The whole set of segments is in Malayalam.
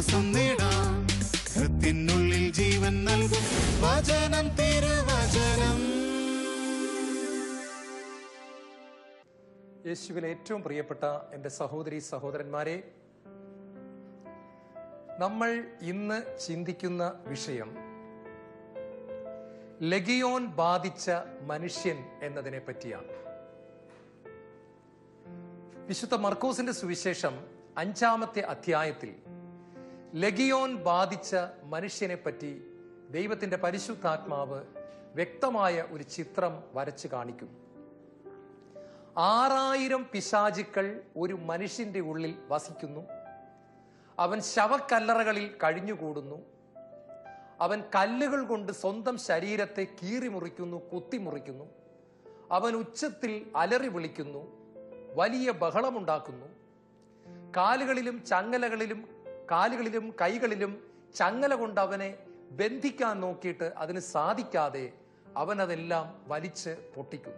ആശ്വാസം നേടാം ഹൃത്തിനുള്ളിൽ ജീവൻ നൽകും വചനം തിരുവചനം യേശുവിൽ ഏറ്റവും പ്രിയപ്പെട്ട എൻ്റെ സഹോദരി സഹോദരന്മാരെ നമ്മൾ ഇന്ന് ചിന്തിക്കുന്ന വിഷയം ലഗിയോൻ ബാധിച്ച മനുഷ്യൻ എന്നതിനെ പറ്റിയാണ് വിശുദ്ധ മർക്കോസിന്റെ സുവിശേഷം അഞ്ചാമത്തെ അധ്യായത്തിൽ ലഗിയോൻ ബാധിച്ച മനുഷ്യനെ പറ്റി ദൈവത്തിന്റെ പരിശുദ്ധാത്മാവ് വ്യക്തമായ ഒരു ചിത്രം വരച്ചു കാണിക്കുന്നു ആറായിരം പിശാചുക്കൾ ഒരു മനുഷ്യന്റെ ഉള്ളിൽ വസിക്കുന്നു അവൻ ശവക്കല്ലറകളിൽ കഴിഞ്ഞുകൂടുന്നു അവൻ കല്ലുകൾ കൊണ്ട് സ്വന്തം ശരീരത്തെ കീറിമുറിക്കുന്നു കുത്തിമുറിക്കുന്നു അവൻ ഉച്ചത്തിൽ അലറി വിളിക്കുന്നു വലിയ ബഹളമുണ്ടാക്കുന്നു കാലുകളിലും ചങ്ങലകളിലും കാലുകളിലും കൈകളിലും ചങ്ങല കൊണ്ട് അവനെ ബന്ധിക്കാൻ നോക്കിയിട്ട് അതിന് സാധിക്കാതെ അവൻ അതെല്ലാം വലിച്ച് പൊട്ടിക്കുന്നു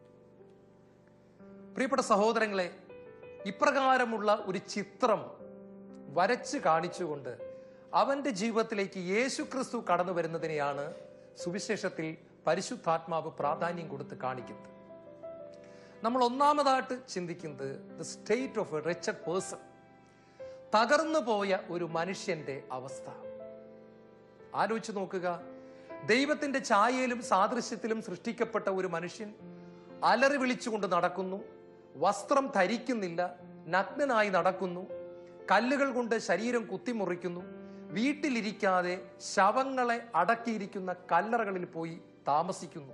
പ്രിയപ്പെട്ട സഹോദരങ്ങളെ ഇപ്രകാരമുള്ള ഒരു ചിത്രം വരച്ച് കാണിച്ചുകൊണ്ട് അവന്റെ ജീവിതത്തിലേക്ക് യേശു ക്രിസ്തു കടന്നു വരുന്നതിനെയാണ് സുവിശേഷത്തിൽ പരിശുദ്ധാത്മാവ് പ്രാധാന്യം കൊടുത്ത് കാണിക്കുന്നത് നമ്മൾ ഒന്നാമതായിട്ട് ചിന്തിക്കുന്നത് the state of a wretched person തകർന്നു പോയ ഒരു മനുഷ്യന്റെ അവസ്ഥ ആലോചിച്ച് നോക്കുക ദൈവത്തിന്റെ ഛായയിലും സാദൃശ്യത്തിലും സൃഷ്ടിക്കപ്പെട്ട ഒരു മനുഷ്യൻ അലറി വിളിച്ചുകൊണ്ട് നടക്കുന്നു വസ്ത്രം ധരിക്കുന്നില്ല നഗ്നനായി നടക്കുന്നു കല്ലുകൾ കൊണ്ട് ശരീരം കുത്തിമുറിക്കുന്നു വീട്ടിലിരിക്കാതെ ശവങ്ങളെ അടക്കിയിരിക്കുന്ന കല്ലറകളിൽ പോയി താമസിക്കുന്നു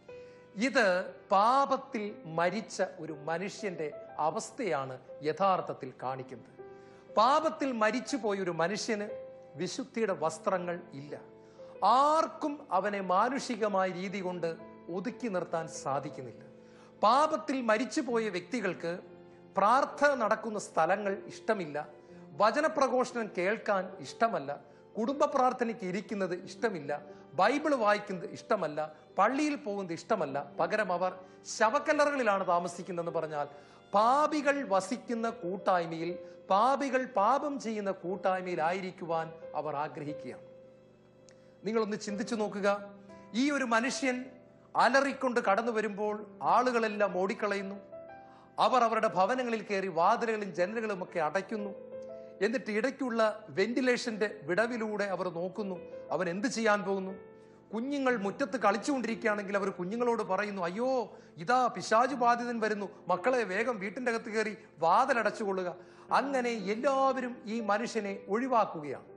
ഇത് പാപത്തിൽ മരിച്ച ഒരു മനുഷ്യന്റെ അവസ്ഥയാണ് യഥാർത്ഥത്തിൽ കാണിക്കുന്നത് പാപത്തിൽ മരിച്ചുപോയ ഒരു മനുഷ്യന് വിശുദ്ധിയുടെ വസ്ത്രങ്ങൾ ഇല്ല ആർക്കും അവനെ മാനുഷികമായ രീതി കൊണ്ട് ഒതുക്കി നിർത്താൻ സാധിക്കുന്നില്ല പാപത്തിൽ മരിച്ചുപോയ വ്യക്തികൾക്ക് പ്രാർത്ഥന നടക്കുന്ന സ്ഥലങ്ങൾ ഇഷ്ടമില്ല വചനപ്രഘോഷണം കേൾക്കാൻ ഇഷ്ടമല്ല കുടുംബ പ്രാർത്ഥനയ്ക്ക് ഇരിക്കുന്നത് ഇഷ്ടമില്ല ബൈബിൾ വായിക്കുന്നത് ഇഷ്ടമല്ല പള്ളിയിൽ പോകുന്നത് ഇഷ്ടമല്ല പകരം അവർ ശവക്കല്ലറകളിലാണ് താമസിക്കുന്നതെന്ന് പറഞ്ഞാൽ പാപികൾ വസിക്കുന്ന കൂട്ടായ്മയിൽ പാപികൾ പാപം ചെയ്യുന്ന കൂട്ടായ്മയിലായിരിക്കുവാൻ അവർ ആഗ്രഹിക്കുകയാണ് നിങ്ങളൊന്ന് ചിന്തിച്ചു നോക്കുക ഈ ഒരു മനുഷ്യൻ അലറിക്കൊണ്ട് കടന്നു വരുമ്പോൾ ആളുകളെല്ലാം ഓടിക്കളയുന്നു അവർ അവരുടെ ഭവനങ്ങളിൽ കയറി വാതിലുകളും ജനലുകളും ഒക്കെ അടയ്ക്കുന്നു എന്നിട്ട് ഇടയ്ക്കുള്ള വെന്റിലേഷന്റെ വിടവിലൂടെ അവർ നോക്കുന്നു അവൻ എന്ത് ചെയ്യാൻ പോകുന്നു കുഞ്ഞുങ്ങൾ മുറ്റത്ത് കളിച്ചുകൊണ്ടിരിക്കുകയാണെങ്കിൽ അവർ കുഞ്ഞുങ്ങളോട് പറയുന്നു അയ്യോ ഇതാ പിശാചു ബാധിതൻ വരുന്നു മക്കളെ വേഗം വീട്ടിന്റെ അകത്ത് കയറി വാതിലടച്ചുകൊള്ളുക അങ്ങനെ എല്ലാവരും ഈ മനുഷ്യനെ ഒഴിവാക്കുകയാണ്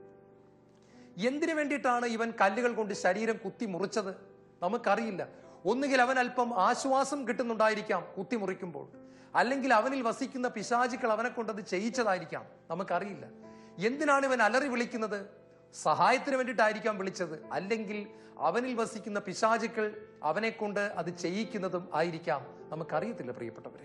എന്തിനു വേണ്ടിയിട്ടാണ് ഇവൻ കല്ലുകൾ കൊണ്ട് ശരീരം കുത്തി മുറിച്ചത് നമുക്കറിയില്ല ഒന്നുകിൽ അവൻ അല്പം ആശ്വാസം കിട്ടുന്നുണ്ടായിരിക്കാം കുത്തി മുറിക്കുമ്പോൾ അല്ലെങ്കിൽ അവനിൽ വസിക്കുന്ന പിശാചുക്കൾ അവനെ കൊണ്ടത് ചെയ്യിച്ചതായിരിക്കാം നമുക്കറിയില്ല എന്തിനാണ് ഇവൻ അലറി വിളിക്കുന്നത് സഹായത്തിന് വേണ്ടിയിട്ടായിരിക്കാം വിളിച്ചത് അല്ലെങ്കിൽ അവനിൽ വസിക്കുന്ന പിശാചുക്കൾ അവനെ കൊണ്ട് അത് ചെയ്യിക്കുന്നതും ആയിരിക്കാം നമുക്കറിയത്തില്ല പ്രിയപ്പെട്ടവരെ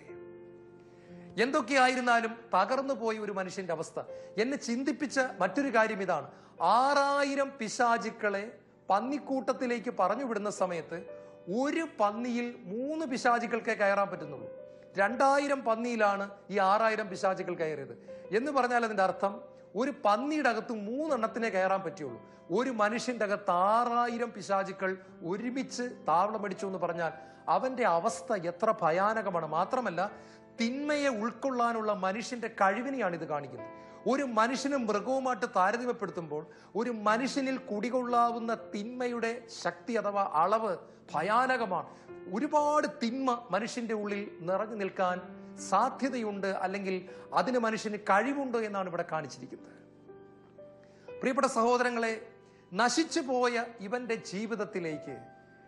എന്തൊക്കെയായിരുന്നാലും തകർന്നു പോയ ഒരു മനുഷ്യന്റെ അവസ്ഥ എന്നെ ചിന്തിപ്പിച്ച മറ്റൊരു കാര്യം ഇതാണ് ആറായിരം പിശാചുക്കളെ പന്നിക്കൂട്ടത്തിലേക്ക് പറഞ്ഞു വിടുന്ന സമയത്ത് ഒരു പന്നിയിൽ മൂന്ന് പിശാചുക്കൾക്കേ കയറാൻ പറ്റുന്നുള്ളൂ രണ്ടായിരം പന്നിയിലാണ് ഈ ആറായിരം പിശാചുക്കൾ കയറിയത് എന്ന് പറഞ്ഞാൽ അതിന്റെ അർത്ഥം ഒരു പന്നിയുടെ അകത്ത് മൂന്നെണ്ണത്തിനെ കയറാൻ പറ്റുള്ളൂ ഒരു മനുഷ്യന്റെ അകത്ത് ആറായിരം പിശാചുക്കൾ ഒരുമിച്ച് താവളമടിച്ചു എന്ന് പറഞ്ഞാൽ അവന്റെ അവസ്ഥ എത്ര ഭയാനകമാണ് മാത്രമല്ല തിന്മയെ ഉൾക്കൊള്ളാനുള്ള മനുഷ്യന്റെ കഴിവിനെയാണ് ഇത് കാണിക്കുന്നത് ഒരു മനുഷ്യനും മൃഗവുമായിട്ട് താരതമ്യപ്പെടുത്തുമ്പോൾ ഒരു മനുഷ്യനിൽ കുടികൊള്ളാവുന്ന തിന്മയുടെ ശക്തി അഥവാ അളവ് ഭയാനകമാണ് ഒരുപാട് തിന്മ മനുഷ്യന്റെ ഉള്ളിൽ നിറഞ്ഞു നിൽക്കാൻ സാധ്യതയുണ്ട് അല്ലെങ്കിൽ അതിന് മനുഷ്യന് കഴിവുണ്ട് എന്നാണ് ഇവിടെ കാണിച്ചിരിക്കുന്നത് പ്രിയപ്പെട്ട സഹോദരങ്ങളെ നശിച്ചു പോയ ഇവന്റെ ജീവിതത്തിലേക്ക്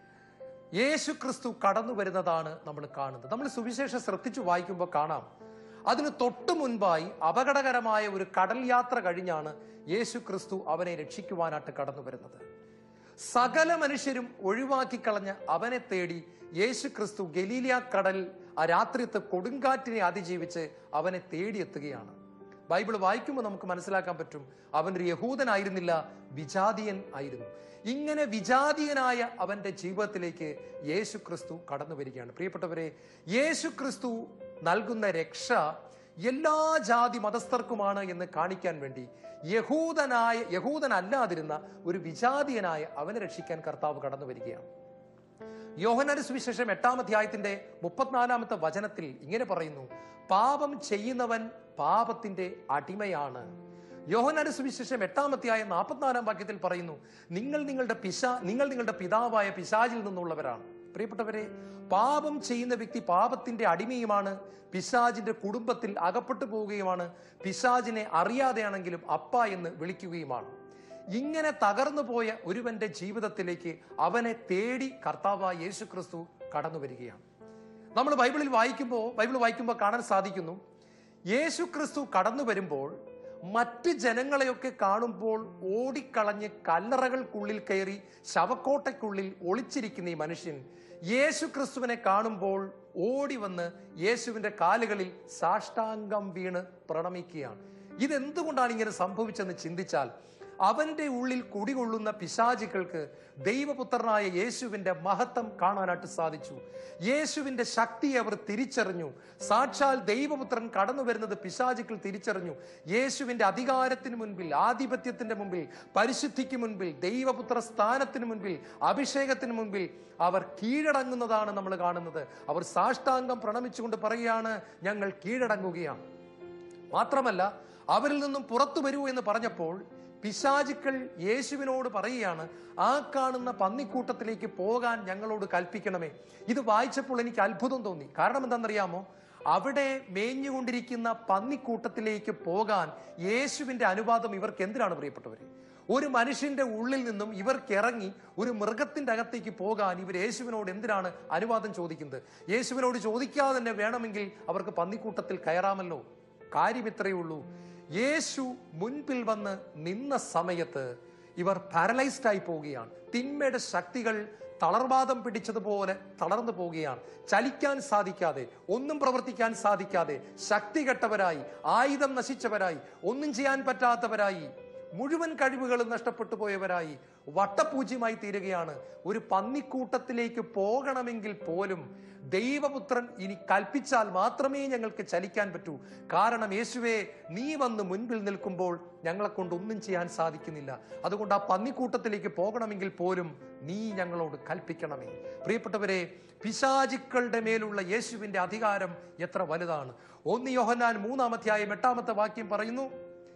യേശു ക്രിസ്തു കടന്നു വരുന്നതാണ് നമ്മൾ കാണുന്നത് നമ്മൾ സുവിശേഷം ശ്രദ്ധിച്ചു വായിക്കുമ്പോൾ കാണാം അതിന് തൊട്ടു മുൻപായി അപകടകരമായ ഒരു കടൽ യാത്ര കഴിഞ്ഞാണ് യേശു ക്രിസ്തു അവനെ രക്ഷിക്കുവാനായിട്ട് കടന്നു വരുന്നത് സകല മനുഷ്യരും ഒഴിവാക്കി കളഞ്ഞ അവനെ തേടി യേശു ക്രിസ്തു ഗലീലിയ കടൽ ആ രാത്രിയത്തെ കൊടുങ്കാറ്റിനെ അതിജീവിച്ച് അവനെ തേടിയെത്തുകയാണ് ബൈബിൾ വായിക്കുമ്പോൾ നമുക്ക് മനസ്സിലാക്കാൻ പറ്റും അവൻ ഒരു യഹൂദനായിരുന്നില്ല വിജാതിയൻ ആയിരുന്നു ഇങ്ങനെ വിജാതീയനായ അവന്റെ ജീവിതത്തിലേക്ക് യേശു ക്രിസ്തു കടന്നു വരികയാണ് പ്രിയപ്പെട്ടവരെ യേശു ക്രിസ്തു നൽകുന്ന രക്ഷ എല്ലാ ജാതി മതസ്ഥർക്കുമാണ് എന്ന് കാണിക്കാൻ വേണ്ടി യഹൂദനായ യഹൂദനല്ലാതിരുന്ന ഒരു വിജാതീയനായ അവനെ രക്ഷിക്കാൻ കർത്താവ് കടന്നു വരികയാണ് യോഹനാന്റെ സുവിശേഷം എട്ടാം അധ്യായത്തിന്റെ മുപ്പത്തിനാലാമത്തെ വചനത്തിൽ ഇങ്ങനെ പറയുന്നു പാപം ചെയ്യുന്നവൻ പാപത്തിന്റെ അടിമയാണ് യോഹനാന്റെ സുവിശേഷം എട്ടാം അധ്യായം നാൽപ്പത്തിനാലാം വാക്യത്തിൽ പറയുന്നു നിങ്ങൾ നിങ്ങളുടെ പിശാ നിങ്ങൾ നിങ്ങളുടെ പിതാവായ പിശാചിൽ നിന്നുള്ളവരാണ് പ്രിയപ്പെട്ടവരെ പാപം ചെയ്യുന്ന വ്യക്തി പാപത്തിന്റെ അടിമയുമാണ് പിശാജിന്റെ കുടുംബത്തിൽ അകപ്പെട്ടു പോവുകയുമാണ് പിശാജിനെ അറിയാതെയാണെങ്കിലും അപ്പ എന്ന് വിളിക്കുകയുമാണ് ഇങ്ങനെ തകർന്നു പോയ ഒരുവന്റെ ജീവിതത്തിലേക്ക് അവനെ തേടി കർത്താവായ യേശു ക്രിസ്തു കടന്നു വരികയാണ് നമ്മൾ ബൈബിളിൽ വായിക്കുമ്പോൾ ബൈബിൾ വായിക്കുമ്പോൾ കാണാൻ സാധിക്കുന്നു യേശു ക്രിസ്തു കടന്നു വരുമ്പോൾ മറ്റ് ജനങ്ങളെയൊക്കെ കാണുമ്പോൾ ഓടിക്കളഞ്ഞ് കല്ലറകൾക്കുള്ളിൽ കയറി ശവക്കോട്ടയ്ക്കുള്ളിൽ ഒളിച്ചിരിക്കുന്ന ഈ മനുഷ്യൻ യേശു ക്രിസ്തുവിനെ കാണുമ്പോൾ ഓടി വന്ന് യേശുവിന്റെ കാലുകളിൽ സാഷ്ടാംഗം വീണ് പ്രണമിക്കുകയാണ് ഇതെന്തുകൊണ്ടാണ് ഇങ്ങനെ സംഭവിച്ചെന്ന് ചിന്തിച്ചാൽ അവന്റെ ഉള്ളിൽ കുടികൊള്ളുന്ന പിശാചുക്കൾക്ക് ദൈവപുത്രനായ യേശുവിന്റെ മഹത്വം കാണാനായിട്ട് സാധിച്ചു യേശുവിന്റെ ശക്തി അവർ തിരിച്ചറിഞ്ഞു സാക്ഷാൽ ദൈവപുത്രൻ കടന്നു വരുന്നത് പിശാചുക്കൾ തിരിച്ചറിഞ്ഞു യേശുവിന്റെ അധികാരത്തിന് മുൻപിൽ ആധിപത്യത്തിന്റെ മുമ്പിൽ പരിശുദ്ധിക്ക് മുൻപിൽ ദൈവപുത്ര സ്ഥാനത്തിന് മുൻപിൽ അഭിഷേകത്തിന് മുൻപിൽ അവർ കീഴടങ്ങുന്നതാണ് നമ്മൾ കാണുന്നത് അവർ സാഷ്ടാംഗം പ്രണമിച്ചുകൊണ്ട് പറയുകയാണ് ഞങ്ങൾ കീഴടങ്ങുകയാണ് മാത്രമല്ല അവരിൽ നിന്നും പുറത്തു വരൂ എന്ന് പറഞ്ഞപ്പോൾ പിശാചുക്കൾ യേശുവിനോട് പറയുകയാണ് ആ കാണുന്ന പന്നിക്കൂട്ടത്തിലേക്ക് പോകാൻ ഞങ്ങളോട് കൽപ്പിക്കണമേ ഇത് വായിച്ചപ്പോൾ എനിക്ക് അത്ഭുതം തോന്നി കാരണം എന്താണെന്നറിയാമോ അവിടെ മേഞ്ഞുകൊണ്ടിരിക്കുന്ന പന്നിക്കൂട്ടത്തിലേക്ക് പോകാൻ യേശുവിന്റെ അനുവാദം ഇവർക്ക് എന്തിനാണ് പ്രിയപ്പെട്ടവരെ ഒരു മനുഷ്യന്റെ ഉള്ളിൽ നിന്നും ഇവർക്ക് ഇറങ്ങി ഒരു മൃഗത്തിന്റെ അകത്തേക്ക് പോകാൻ ഇവർ യേശുവിനോട് എന്തിനാണ് അനുവാദം ചോദിക്കുന്നത് യേശുവിനോട് ചോദിക്കാതെ തന്നെ വേണമെങ്കിൽ അവർക്ക് പന്നിക്കൂട്ടത്തിൽ കയറാമല്ലോ കാര്യം ഇത്രയേ ഉള്ളൂ യേശു മുൻപിൽ വന്ന് നിന്ന സമയത്ത് ഇവർ പാരലൈസ്ഡ് ആയി പോവുകയാണ് തിന്മയുടെ ശക്തികൾ തളർവാദം പിടിച്ചതുപോലെ തളർന്നു പോവുകയാണ് ചലിക്കാൻ സാധിക്കാതെ ഒന്നും പ്രവർത്തിക്കാൻ സാധിക്കാതെ ശക്തി കെട്ടവരായി ആയുധം നശിച്ചവരായി ഒന്നും ചെയ്യാൻ പറ്റാത്തവരായി മുഴുവൻ കഴിവുകളും നഷ്ടപ്പെട്ടു പോയവരായി വട്ടപൂജ്യമായി തീരുകയാണ് ഒരു പന്നിക്കൂട്ടത്തിലേക്ക് പോകണമെങ്കിൽ പോലും ദൈവപുത്രൻ ഇനി കൽപ്പിച്ചാൽ മാത്രമേ ഞങ്ങൾക്ക് ചലിക്കാൻ പറ്റൂ കാരണം യേശുവെ നീ വന്ന് മുൻപിൽ നിൽക്കുമ്പോൾ ഞങ്ങളെ കൊണ്ട് ഒന്നും ചെയ്യാൻ സാധിക്കുന്നില്ല അതുകൊണ്ട് ആ പന്നിക്കൂട്ടത്തിലേക്ക് പോകണമെങ്കിൽ പോലും നീ ഞങ്ങളോട് കൽപ്പിക്കണമേ പ്രിയപ്പെട്ടവരെ പിശാചുക്കളുടെ മേലുള്ള യേശുവിന്റെ അധികാരം എത്ര വലുതാണ് ഒന്ന് യോഹന്നാൻ മൂന്നാമധ്യായം എട്ടാമത്തെ വാക്യം പറയുന്നു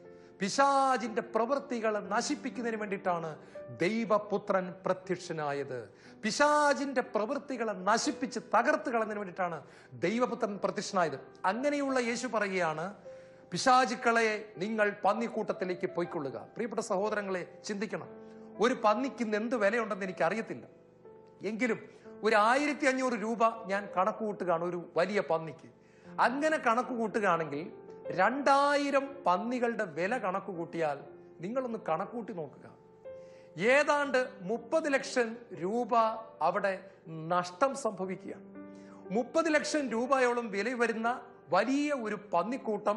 പിശാജിന്റെ പ്രവൃത്തികളെ നശിപ്പിക്കുന്നതിന് വേണ്ടിയിട്ടാണ് ദൈവപുത്രൻ പ്രത്യക്ഷനായത് പിശാജിന്റെ പ്രവൃത്തികളെ നശിപ്പിച്ച് തകർത്ത് കളഞ്ഞതിന് വേണ്ടിയിട്ടാണ് ദൈവപുത്രൻ പ്രത്യക്ഷനായത് അങ്ങനെയുള്ള യേശു പറയുകയാണ് പിശാചുക്കളെ നിങ്ങൾ പന്നിക്കൂട്ടത്തിലേക്ക് പോയിക്കൊള്ളുക പ്രിയപ്പെട്ട സഹോദരങ്ങളെ ചിന്തിക്കണം ഒരു പന്നിക്ക് ഇന്ന് എന്ത് വിലയുണ്ടെന്ന് എനിക്ക് അറിയത്തില്ല എങ്കിലും ഒരു ആയിരത്തി അഞ്ഞൂറ് രൂപ ഞാൻ കണക്ക് കൂട്ടുകയാണ് ഒരു വലിയ പന്നിക്ക് അങ്ങനെ കണക്ക് കൂട്ടുകയാണെങ്കിൽ രണ്ടായിരം പന്നികളുടെ വില കണക്ക് കൂട്ടിയാൽ നിങ്ങളൊന്ന് കണക്ക് കൂട്ടി നോക്കുക ഏതാണ്ട് മുപ്പത് ലക്ഷം രൂപ അവിടെ നഷ്ടം സംഭവിക്കുകയാണ് മുപ്പത് ലക്ഷം രൂപയോളം വില വരുന്ന വലിയ ഒരു പന്നിക്കൂട്ടം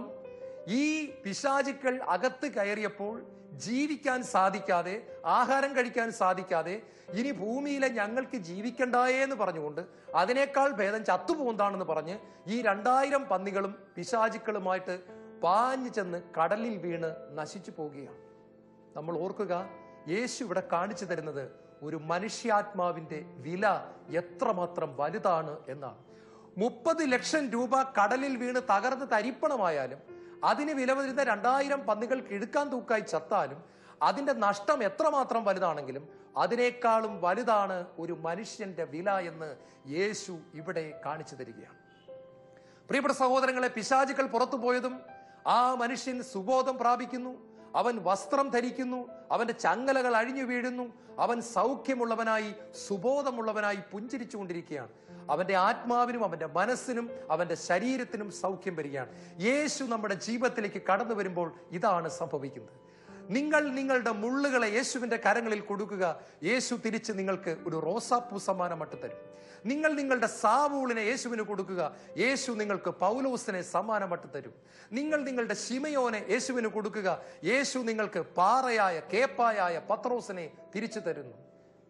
ഈ പിശാചുക്കൾ അകത്ത് കയറിയപ്പോൾ ജീവിക്കാൻ സാധിക്കാതെ ആഹാരം കഴിക്കാൻ സാധിക്കാതെ ഇനി ഭൂമിയിലെ ഞങ്ങൾക്ക് ജീവിക്കണ്ടായേ എന്ന് പറഞ്ഞുകൊണ്ട് അതിനേക്കാൾ ഭേദം ചത്തുപോകുന്നതാണെന്ന് പറഞ്ഞ് ഈ രണ്ടായിരം പന്നികളും പിശാചുക്കളുമായിട്ട് പാഞ്ഞു ചെന്ന് കടലിൽ വീണ് നശിച്ചു പോവുകയാണ് നമ്മൾ ഓർക്കുക യേശു ഇവിടെ കാണിച്ചു തരുന്നത് ഒരു മനുഷ്യാത്മാവിന്റെ വില എത്രമാത്രം വലുതാണ് എന്നാണ് മുപ്പത് ലക്ഷം രൂപ കടലിൽ വീണ് തകർന്ന് തരിപ്പണമായാലും അതിന് വില വരുന്ന രണ്ടായിരം പന്നികൾ കിഴുക്കാൻ തൂക്കായി ചത്താലും അതിന്റെ നഷ്ടം എത്രമാത്രം വലുതാണെങ്കിലും അതിനേക്കാളും വലുതാണ് ഒരു മനുഷ്യന്റെ വില എന്ന് യേശു ഇവിടെ കാണിച്ചു തരികയാണ് പ്രിയപ്പെട്ട സഹോദരങ്ങളെ പിശാചുക്കൾ പുറത്തു പോയതും ആ മനുഷ്യൻ സുബോധം പ്രാപിക്കുന്നു അവൻ വസ്ത്രം ധരിക്കുന്നു അവന്റെ ചങ്ങലകൾ അഴിഞ്ഞു വീഴുന്നു അവൻ സൗഖ്യമുള്ളവനായി സുബോധമുള്ളവനായി പുഞ്ചിരിച്ചുകൊണ്ടിരിക്കുകയാണ് അവന്റെ ആത്മാവിനും അവന്റെ മനസ്സിനും അവന്റെ ശരീരത്തിനും സൗഖ്യം വരികയാണ് യേശു നമ്മുടെ ജീവിതത്തിലേക്ക് കടന്നു വരുമ്പോൾ ഇതാണ് സംഭവിക്കുന്നത് നിങ്ങൾ നിങ്ങളുടെ മുള്ളുകളെ യേശുവിന്റെ കരങ്ങളിൽ കൊടുക്കുക യേശു തിരിച്ച് നിങ്ങൾക്ക് ഒരു റോസാപ്പൂ സമ്മാനമായിട്ട് തരും നിങ്ങൾ നിങ്ങളുടെ സാവൂളിനെ യേശുവിന് കൊടുക്കുക യേശു നിങ്ങൾക്ക് പൗലോസിനെ സമ്മാനമായിട്ട് തരും നിങ്ങൾ നിങ്ങളുടെ ശിമയോനെ യേശുവിന് കൊടുക്കുക യേശു നിങ്ങൾക്ക് പാറയായ കേപ്പായായ പത്രോസിനെ തിരിച്ചു തരുന്നു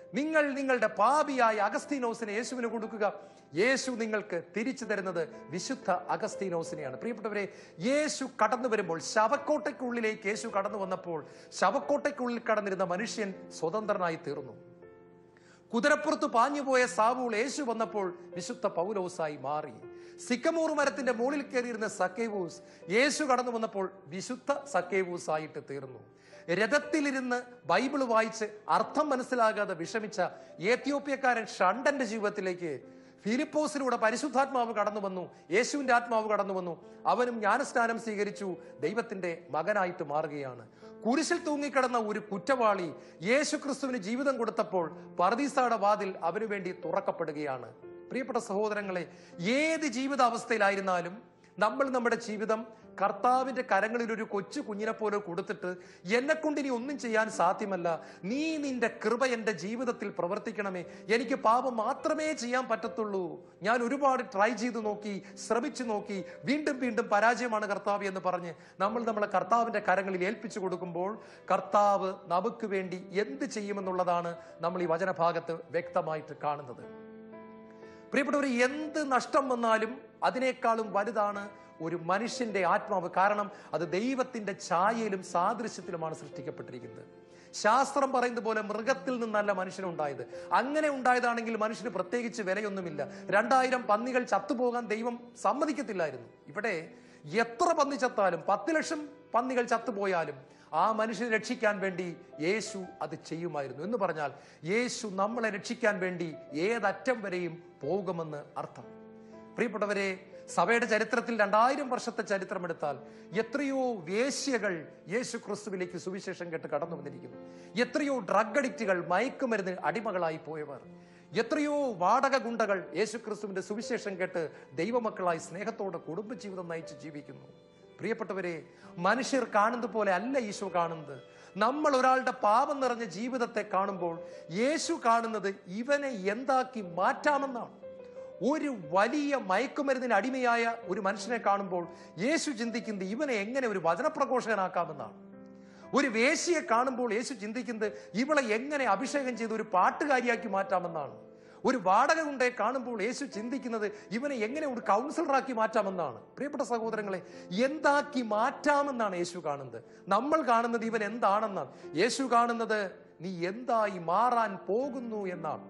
നിങ്ങൾ നിങ്ങളുടെ പാപിയായ അഗസ്തീനോസിനെ യേശുവിന് കൊടുക്കുക യേശു നിങ്ങൾക്ക് തിരിച്ചു തരുന്നത് വിശുദ്ധ അഗസ്തീനോസിനെയാണ് പ്രിയപ്പെട്ടവരെ യേശു കടന്നു വരുമ്പോൾ ശവക്കോട്ടയ്ക്കുള്ളിലേക്ക് യേശു കടന്നു വന്നപ്പോൾ ശവക്കോട്ടയ്ക്കുള്ളിൽ കടന്നിരുന്ന മനുഷ്യൻ സ്വതന്ത്രനായി തീർന്നു കുതിരപ്പുറത്ത് പാഞ്ഞുപോയ സാവൂൾ യേശു വന്നപ്പോൾ വിശുദ്ധ പൗലോസായി മാറി സിക്കമൂർ മരത്തിന്റെ മുകളിൽ കയറിയിരുന്ന സക്കേവൂസ് യേശു കടന്നു വന്നപ്പോൾ വിശുദ്ധ സക്കേവൂസ് ആയിട്ട് തീർന്നു രഥത്തിലിരുന്ന് ബൈബിൾ വായിച്ച് അർത്ഥം മനസ്സിലാകാതെ വിഷമിച്ച ഏത്യോപ്യക്കാരൻ ഷണ്ടന്റെ ജീവിതത്തിലേക്ക് ഫിലിപ്പോസിലൂടെ പരിശുദ്ധാത്മാവ് കടന്നു വന്നു യേശുവിന്റെ ആത്മാവ് കടന്നു വന്നു അവനും ജ്ഞാനസ്നാനം സ്വീകരിച്ചു ദൈവത്തിന്റെ മകനായിട്ട് മാറുകയാണ് കുരിശിൽ തൂങ്ങിക്കിടന്ന ഒരു കുറ്റവാളി യേശു ക്രിസ്തുവിന് ജീവിതം കൊടുത്തപ്പോൾ പർദീസയുടെ വാതിൽ അവനു വേണ്ടി തുറക്കപ്പെടുകയാണ് പ്രിയപ്പെട്ട സഹോദരങ്ങളെ ഏത് ജീവിതാവസ്ഥയിലായിരുന്നാലും നമ്മൾ നമ്മുടെ ജീവിതം കർത്താവിന്റെ കരങ്ങളിൽ ഒരു കൊച്ചു കുഞ്ഞിനെ പോലെ കൊടുത്തിട്ട് എന്നെ കൊണ്ട് ഇനി ഒന്നും ചെയ്യാൻ സാധ്യമല്ല നീ നിന്റെ കൃപ എന്റെ ജീവിതത്തിൽ പ്രവർത്തിക്കണമേ എനിക്ക് പാപം മാത്രമേ ചെയ്യാൻ പറ്റത്തുള്ളൂ ഞാൻ ഒരുപാട് ട്രൈ ചെയ്തു നോക്കി ശ്രമിച്ചു നോക്കി വീണ്ടും വീണ്ടും പരാജയമാണ് കർത്താവ് എന്ന് പറഞ്ഞ് നമ്മൾ നമ്മളെ കർത്താവിന്റെ കരങ്ങളിൽ ഏൽപ്പിച്ചു കൊടുക്കുമ്പോൾ കർത്താവ് നമുക്ക് വേണ്ടി എന്ത് ചെയ്യുമെന്നുള്ളതാണ് നമ്മൾ ഈ വചനഭാഗത്ത് വ്യക്തമായിട്ട് കാണുന്നത് പ്രിയപ്പെട്ടവർ എന്ത് നഷ്ടം വന്നാലും അതിനേക്കാളും വലുതാണ് ഒരു മനുഷ്യന്റെ ആത്മാവ് കാരണം അത് ദൈവത്തിന്റെ ഛായയിലും സാദൃശ്യത്തിലുമാണ് സൃഷ്ടിക്കപ്പെട്ടിരിക്കുന്നത് ശാസ്ത്രം പറയുന്നത് പോലെ മൃഗത്തിൽ നിന്നല്ല മനുഷ്യനുണ്ടായത് അങ്ങനെ ഉണ്ടായതാണെങ്കിൽ മനുഷ്യന് പ്രത്യേകിച്ച് വിലയൊന്നുമില്ല രണ്ടായിരം പന്നികൾ ചത്തുപോകാൻ ദൈവം സമ്മതിക്കത്തില്ലായിരുന്നു ഇവിടെ എത്ര പന്നി ചത്താലും പത്ത് ലക്ഷം പന്നികൾ ചത്തുപോയാലും ആ മനുഷ്യനെ രക്ഷിക്കാൻ വേണ്ടി യേശു അത് ചെയ്യുമായിരുന്നു എന്ന് പറഞ്ഞാൽ യേശു നമ്മളെ രക്ഷിക്കാൻ വേണ്ടി ഏതറ്റം വരെയും പോകുമെന്ന് അർത്ഥം പ്രിയപ്പെട്ടവരെ സഭയുടെ ചരിത്രത്തിൽ രണ്ടായിരം വർഷത്തെ ചരിത്രം എടുത്താൽ എത്രയോ വേശ്യകൾ യേശു ക്രിസ്തുവിലേക്ക് സുവിശേഷം കേട്ട് കടന്നു വന്നിരിക്കുന്നു എത്രയോ ഡ്രഗ് അഡിക്റ്റുകൾ മയക്കുമരുന്ന് അടിമകളായി പോയവർ എത്രയോ വാടക ഗുണ്ടകൾ യേശു ക്രിസ്തുവിന്റെ സുവിശേഷം കേട്ട് ദൈവമക്കളായി സ്നേഹത്തോടെ കുടുംബജീവിതം നയിച്ച് ജീവിക്കുന്നു പ്രിയപ്പെട്ടവരെ മനുഷ്യർ കാണുന്നത് പോലെ അല്ല ഈശോ കാണുന്നത് നമ്മൾ ഒരാളുടെ പാപം നിറഞ്ഞ ജീവിതത്തെ കാണുമ്പോൾ യേശു കാണുന്നത് ഇവനെ എന്താക്കി മാറ്റാമെന്നാണ് ഒരു വലിയ മയക്കുമരുന്നിന് അടിമയായ ഒരു മനുഷ്യനെ കാണുമ്പോൾ യേശു ചിന്തിക്കുന്നത് ഇവനെ എങ്ങനെ ഒരു വചനപ്രഘോഷകനാക്കാമെന്നാണ് ഒരു വേശ്യയെ കാണുമ്പോൾ യേശു ചിന്തിക്കുന്നത് ഇവളെ എങ്ങനെ അഭിഷേകം ചെയ്ത് ഒരു പാട്ടുകാരിയാക്കി മാറ്റാമെന്നാണ് ഒരു വാടക കൊണ്ടേ കാണുമ്പോൾ യേശു ചിന്തിക്കുന്നത് ഇവനെ എങ്ങനെ ഒരു കൗൺസിലറാക്കി മാറ്റാമെന്നാണ് പ്രിയപ്പെട്ട സഹോദരങ്ങളെ എന്താക്കി മാറ്റാമെന്നാണ് യേശു കാണുന്നത് നമ്മൾ കാണുന്നത് ഇവൻ എന്താണെന്നാണ് യേശു കാണുന്നത് നീ എന്തായി മാറാൻ പോകുന്നു എന്നാണ്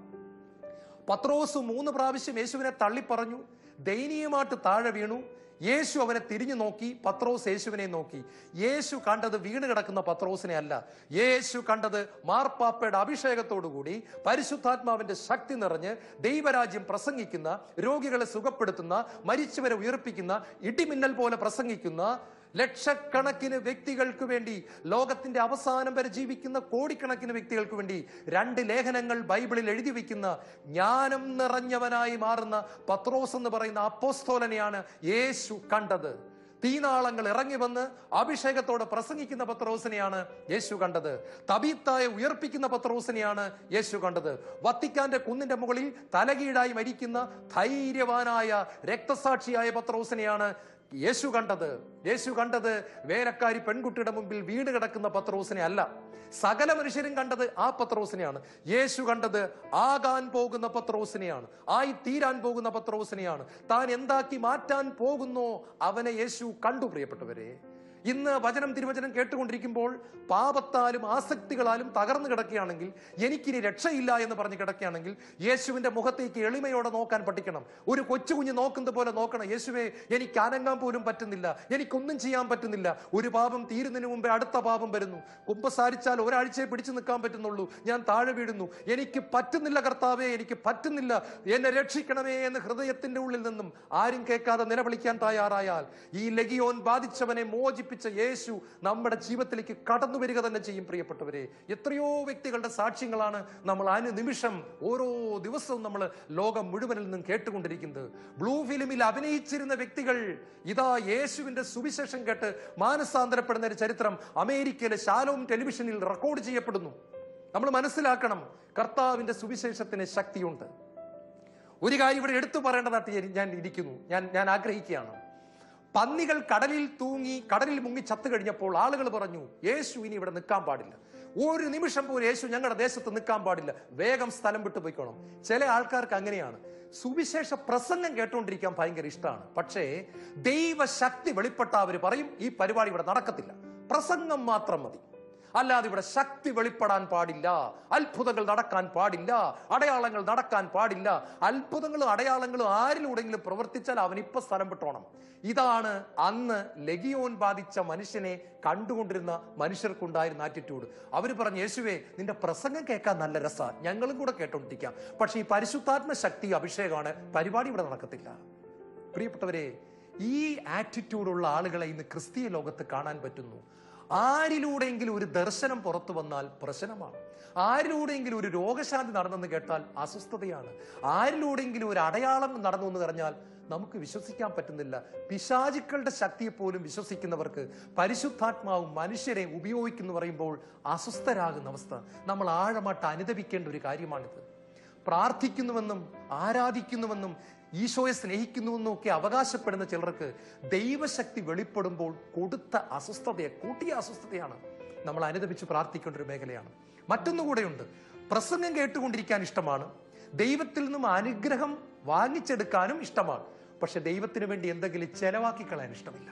പത്രോസ് മൂന്ന് പ്രാവശ്യം യേശുവിനെ തള്ളിപ്പറഞ്ഞു ദയനീയമായിട്ട് താഴെ വീണു യേശു അവനെ തിരിഞ്ഞു നോക്കി പത്രോസ് യേശുവിനെ നോക്കി യേശു കണ്ടത് വീണ് കിടക്കുന്ന പത്രോസിനെ അല്ല യേശു കണ്ടത് മാർപ്പാപ്പയുടെ അഭിഷേകത്തോടുകൂടി പരിശുദ്ധാത്മാവിന്റെ ശക്തി നിറഞ്ഞ് ദൈവരാജ്യം പ്രസംഗിക്കുന്ന രോഗികളെ സുഖപ്പെടുത്തുന്ന മരിച്ചവരെ ഉയർപ്പിക്കുന്ന ഇടിമിന്നൽ പോലെ പ്രസംഗിക്കുന്ന ലക്ഷക്കണക്കിന് വ്യക്തികൾക്ക് വേണ്ടി ലോകത്തിന്റെ അവസാനം വരെ ജീവിക്കുന്ന കോടിക്കണക്കിന് വ്യക്തികൾക്ക് വേണ്ടി രണ്ട് ലേഖനങ്ങൾ ബൈബിളിൽ എഴുതി വെക്കുന്ന ജ്ഞാനം നിറഞ്ഞവനായി മാറുന്ന പത്രോസ് എന്ന് പറയുന്ന അപ്പോസ്തോലനെയാണ് യേശു കണ്ടത് തീനാളങ്ങൾ ഇറങ്ങി വന്ന് അഭിഷേകത്തോടെ പ്രസംഗിക്കുന്ന പത്രോസിനെയാണ് യേശു കണ്ടത് തബീത്തായെ ഉയർപ്പിക്കുന്ന പത്രോസിനെയാണ് യേശു കണ്ടത് വത്തിക്കാന്റെ കുന്നിന്റെ മുകളിൽ തലകീഴായി മരിക്കുന്ന ധൈര്യവാനായ രക്തസാക്ഷിയായ പത്രോസിനെയാണ് യേശു കണ്ടത് യേശു കണ്ടത് വേലക്കാരി പെൺകുട്ടിയുടെ മുമ്പിൽ വീണ് കിടക്കുന്ന പത്രോസിനെ അല്ല സകല മനുഷ്യരും കണ്ടത് ആ പത്രോസിനെയാണ് യേശു കണ്ടത് ആകാൻ പോകുന്ന പത്രോസിനെയാണ് ആയി തീരാൻ പോകുന്ന പത്രോസിനെയാണ് താൻ എന്താക്കി മാറ്റാൻ പോകുന്നോ അവനെ യേശു കണ്ടു പ്രിയപ്പെട്ടവരെ ഇന്ന് വചനം തിരുവചനം കേട്ടുകൊണ്ടിരിക്കുമ്പോൾ പാപത്താലും ആസക്തികളാലും തകർന്നു കിടക്കുകയാണെങ്കിൽ എനിക്കിനി രക്ഷയില്ല എന്ന് പറഞ്ഞ് കിടക്കുകയാണെങ്കിൽ യേശുവിന്റെ മുഖത്തേക്ക് എളിമയോടെ നോക്കാൻ പഠിക്കണം ഒരു കൊച്ചു കുഞ്ഞ് നോക്കുന്നത് പോലെ നോക്കണം യേശുവെ എനിക്ക് അനങ്ങാൻ പോലും പറ്റുന്നില്ല എനിക്കൊന്നും ചെയ്യാൻ പറ്റുന്നില്ല ഒരു പാപം തീരുന്നതിന് മുമ്പേ അടുത്ത പാപം വരുന്നു കുമ്പസാരിച്ചാൽ ഒരാഴ്ചയെ പിടിച്ചു നിൽക്കാൻ പറ്റുന്നുള്ളൂ ഞാൻ താഴെ വീഴുന്നു എനിക്ക് പറ്റുന്നില്ല കർത്താവേ എനിക്ക് പറ്റുന്നില്ല എന്നെ രക്ഷിക്കണമേ എന്ന് ഹൃദയത്തിന്റെ ഉള്ളിൽ നിന്നും ആരും കേൾക്കാതെ നിലവിളിക്കാൻ തയ്യാറായാൽ ഈ ലഗിയോൻ ബാധിച്ചവനെ മോചിപ്പിച്ച യേശു നമ്മുടെ ജീവിതത്തിലേക്ക് കടന്നു വരിക തന്നെ ചെയ്യും പ്രിയപ്പെട്ടവരെ എത്രയോ വ്യക്തികളുടെ സാക്ഷ്യങ്ങളാണ് നമ്മൾ അനു നിമിഷം ഓരോ ദിവസവും നമ്മൾ ലോകം മുഴുവനിൽ നിന്നും കേട്ടുകൊണ്ടിരിക്കുന്നത് ബ്ലൂ ഫിലിമിൽ അഭിനയിച്ചിരുന്ന വ്യക്തികൾ ഇതാ യേശുവിന്റെ സുവിശേഷം കേട്ട് മാനസാന്തരപ്പെടുന്ന ഒരു ചരിത്രം അമേരിക്കയിലെ ശാലോം ടെലിവിഷനിൽ റെക്കോർഡ് ചെയ്യപ്പെടുന്നു നമ്മൾ മനസ്സിലാക്കണം കർത്താവിന്റെ സുവിശേഷത്തിന് ശക്തിയുണ്ട് ഒരു കാര്യം ഇവിടെ എടുത്തു പറയേണ്ടതായിട്ട് ഞാൻ- ഞാൻ ഇരിക്കുന്നു ഞാൻ ഞാൻ ആഗ്രഹിക്കുകയാണ് പന്നികൾ കടലിൽ തൂങ്ങി കടലിൽ മുങ്ങി ചത്തു കഴിഞ്ഞപ്പോൾ ആളുകൾ പറഞ്ഞു യേശു ഇനി ഇവിടെ നിൽക്കാൻ പാടില്ല ഒരു നിമിഷം പോലും യേശു ഞങ്ങളുടെ ദേശത്ത് നിൽക്കാൻ പാടില്ല വേഗം സ്ഥലം വിട്ടു പോയിക്കോണം ചില ആൾക്കാർക്ക് അങ്ങനെയാണ് സുവിശേഷ പ്രസംഗം കേട്ടുകൊണ്ടിരിക്കാൻ ഭയങ്കര ഇഷ്ടമാണ് പക്ഷേ ദൈവശക്തി വെളിപ്പെട്ട അവർ പറയും ഈ പരിപാടി ഇവിടെ നടക്കത്തില്ല പ്രസംഗം മാത്രം മതി അല്ലാതെ ഇവിടെ ശക്തി വെളിപ്പെടാൻ പാടില്ല അത്ഭുതങ്ങൾ നടക്കാൻ പാടില്ല അടയാളങ്ങൾ നടക്കാൻ പാടില്ല അത്ഭുതങ്ങളും അടയാളങ്ങളും ആരിലൂടെങ്കിലും പ്രവർത്തിച്ചാൽ അവൻ ഇപ്പൊ സ്ഥലം വിട്ടോണം ഇതാണ് അന്ന് ലഗിയോൻ ബാധിച്ച മനുഷ്യനെ കണ്ടുകൊണ്ടിരുന്ന മനുഷ്യർക്കുണ്ടായിരുന്ന ആറ്റിറ്റ്യൂഡ് അവർ പറഞ്ഞു യേശുവേ നിന്റെ പ്രസംഗം കേൾക്കാൻ നല്ല രസ ഞങ്ങളും കൂടെ കേട്ടോണ്ടിരിക്കാം പക്ഷെ ഈ പരിശുദ്ധാത്മ ശക്തി അഭിഷേകമാണ് പരിപാടി ഇവിടെ നടക്കത്തില്ല പ്രിയപ്പെട്ടവരെ ഈ ആറ്റിറ്റ്യൂഡുള്ള ആളുകളെ ഇന്ന് ക്രിസ്തീയ ലോകത്ത് കാണാൻ പറ്റുന്നു ആരിലൂടെയെങ്കിലും ഒരു ദർശനം പുറത്തു വന്നാൽ പ്രശ്നമാണ് ആരിലൂടെയെങ്കിലും ഒരു രോഗശാന്തി നടന്നെന്ന് കേട്ടാൽ അസ്വസ്ഥതയാണ് ആരിലൂടെയെങ്കിലും ഒരു അടയാളം നടന്നു എന്ന് പറഞ്ഞാൽ നമുക്ക് വിശ്വസിക്കാൻ പറ്റുന്നില്ല പിശാചുക്കളുടെ ശക്തിയെ പോലും വിശ്വസിക്കുന്നവർക്ക് പരിശുദ്ധാത്മാവും മനുഷ്യരെ ഉപയോഗിക്കുന്നു പറയുമ്പോൾ അസ്വസ്ഥരാകുന്ന അവസ്ഥ നമ്മൾ ആഴമായിട്ട് അനുദപിക്കേണ്ട ഒരു കാര്യമാണിത് പ്രാർത്ഥിക്കുന്നുവെന്നും ആരാധിക്കുന്നുവെന്നും ഈശോയെ സ്നേഹിക്കുന്നുവെന്നും ഒക്കെ അവകാശപ്പെടുന്ന ചിലർക്ക് ദൈവശക്തി വെളിപ്പെടുമ്പോൾ കൊടുത്ത അസ്വസ്ഥതയെ കൂട്ടിയ അസ്വസ്ഥതയാണ് നമ്മൾ അനുദപിച്ച് പ്രാർത്ഥിക്കേണ്ട ഒരു മേഖലയാണ് മറ്റൊന്നുകൂടെയുണ്ട് പ്രസംഗം കേട്ടുകൊണ്ടിരിക്കാൻ ഇഷ്ടമാണ് ദൈവത്തിൽ നിന്നും അനുഗ്രഹം വാങ്ങിച്ചെടുക്കാനും ഇഷ്ടമാണ് പക്ഷെ ദൈവത്തിന് വേണ്ടി എന്തെങ്കിലും ചെലവാക്കി കളയാൻ ഇഷ്ടമില്ല